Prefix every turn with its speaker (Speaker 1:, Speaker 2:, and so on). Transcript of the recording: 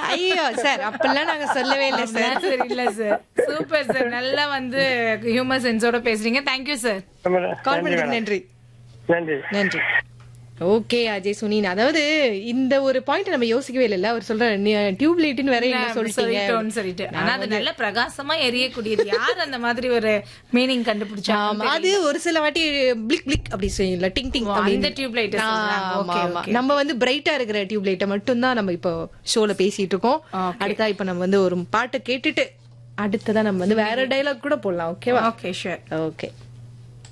Speaker 1: ஐயோ சார் அப்பெல்லாம் நாங்க சொல்லவே இல்லை சார்
Speaker 2: அப்படிலாம் சரி இல்ல சார் சூப்பர் சார் நல்லா வந்து ஹியூமர் சென்ஸோட பேசுறீங்க தேங்க்யூ சார்
Speaker 3: ரொம்ப
Speaker 1: கால்
Speaker 3: நன்றி
Speaker 1: பண்ணதுக்கு
Speaker 3: மேடம்
Speaker 1: நன்றி
Speaker 3: நன்றி
Speaker 1: நன்றி ஓகே அஜய் சுனின் அதாவது இந்த ஒரு பாயிண்ட் நம்ம யோசிக்கவே இல்லைல்ல அவர் சொல்ற டியூப் லைட்னு வேற என்ன சொல்லிட்டீங்க
Speaker 2: சொல்லிட்டோம்னு சொல்லிட்டு ஆனா அது நல்ல பிரகாசமா எரியக்கூடியது யார் அந்த மாதிரி ஒரு மீனிங் கண்டுபிடிச்சா
Speaker 1: ஆமா அது ஒரு சில வாட்டி பிளிக் பிளிக் அப்படி செய்யல டிங் டிங்
Speaker 2: ஓ, அந்த tube light அ சொல்றாங்க.
Speaker 1: ஆமா
Speaker 2: Okay,
Speaker 1: ஆமா
Speaker 2: okay.
Speaker 1: நம்ம வந்து பிரைட்டா இருக்கிற டியூப் லைட்டை மட்டும் தான் நம்ம இப்போ ஷோல பேசிட்டு இருக்கோம்
Speaker 2: Okay.
Speaker 1: அடுத்தா இப்ப நம்ம வந்து ஒரு பாட்டை கேட்டுட்டு அடுத்ததா நம்ம வந்து வேற டைலாக் கூட போடலாம் ஓகேவா
Speaker 2: ஓகே ஷூர்
Speaker 1: ஓகே